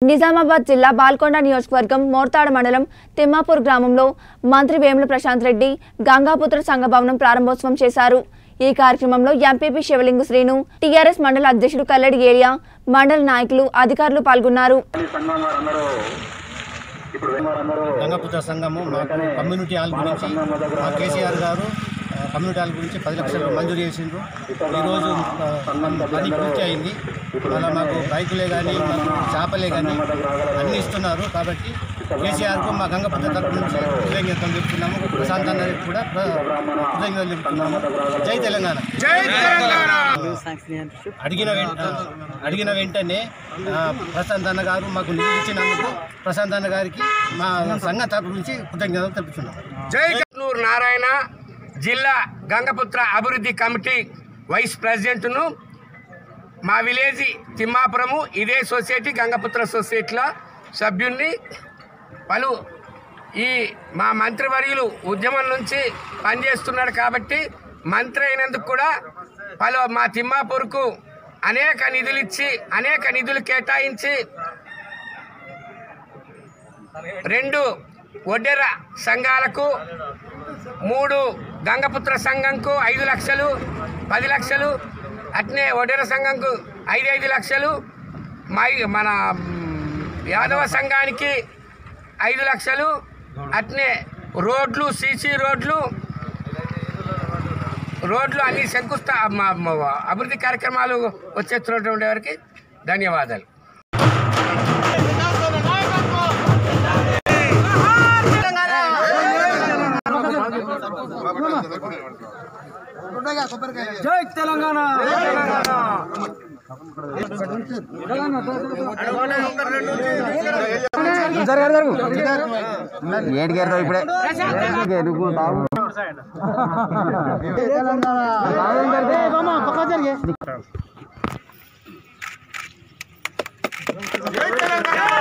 నిజామాబాద్ జిల్లా బాల్కొండ నియోజకవర్గం మోర్తాడ మండలం తిమ్మాపూర్ గ్రామంలో మంత్రి వేముల ప్రశాంత్ రెడ్డి గంగాపుత్ర సంఘ భవనం ప్రారంభోత్సవం చేశారు ఈ కార్యక్రమంలో ఎంపీపీ శివలింగు శ్రీను టీఆర్ఎస్ మండల అధ్యక్షుడు కల్లడి ఏరియా మండల నాయకులు అధికారులు పాల్గొన్నారు గంగపుత్ర సంఘము మాకు కమ్యూనిటీ హాల్ గురించి మా కేసీఆర్ గారు ఆ, కమ్యూనిటీ హాల్ గురించి పది లక్షలు మంజూరు చేసిండ్రు ఈరోజు ఆ, పని పూర్తి అయింది మళ్ళీ మాకు బైకులే కానీ మాకు చేపలే కానీ అన్నీ ఇస్తున్నారు కాబట్టి కేసీఆర్కు మా గంగపుత్ర తరపు నుంచి కృతజ్ఞతలు చెప్తున్నాము ప్రశాంత్ అన్నకి కూడా ప్ర- కృతజ్ఞతలు చెప్తున్నాము జై తెలంగాణ అడిగిన వెంట అడిగిన వెంటనే ఆ, ప్రశాంత్ అన్న గారు మాకు నిధులు ఇచ్చినందుకు ప్రశాంత్ అన్న గారికి మా సంఘ తరపు నుంచి కృతజ్ఞతలు తెలుపుతున్నాం జైనూరు నారాయణ జిల్లా గంగపుత్ర అభివృద్ధి కమిటీ వైస్ ప్రెసిడెంట్ను మా విలేజ్ తిమ్మాపురము ఇదే సొసైటీ గంగపుత్ర సొసైటీలో సభ్యుణ్ణి పలు ఈ మా మంత్రివర్యులు ఉద్యమం నుంచి పనిచేస్తున్నాడు కాబట్టి మంత్రి అయినందుకు కూడా పలు మా తిమ్మాపూర్కు అనేక నిధులు ఇచ్చి అనేక నిధులు కేటాయించి రెండు ఒడ్డెర సంఘాలకు మూడు గంగపుత్ర సంఘంకు ఐదు లక్షలు పది లక్షలు అట్నే ఒడ్డెర సంఘంకు ఐదు ఐదు లక్షలు మై మన మ్, యాదవ సంఘానికి ఐదు లక్షలు అట్నే రోడ్లు సీసీ రోడ్లు రోడ్లు అన్ని శంకుస్థా మ- మ- అభివృద్ధి కార్యక్రమాలు వచ్చేస్తున్నటువంటి వారికి ధన్యవాదాలు ఏడికేరుతావు ఇప్పుడే ఎరుగు బాబు జై తెలంగాణ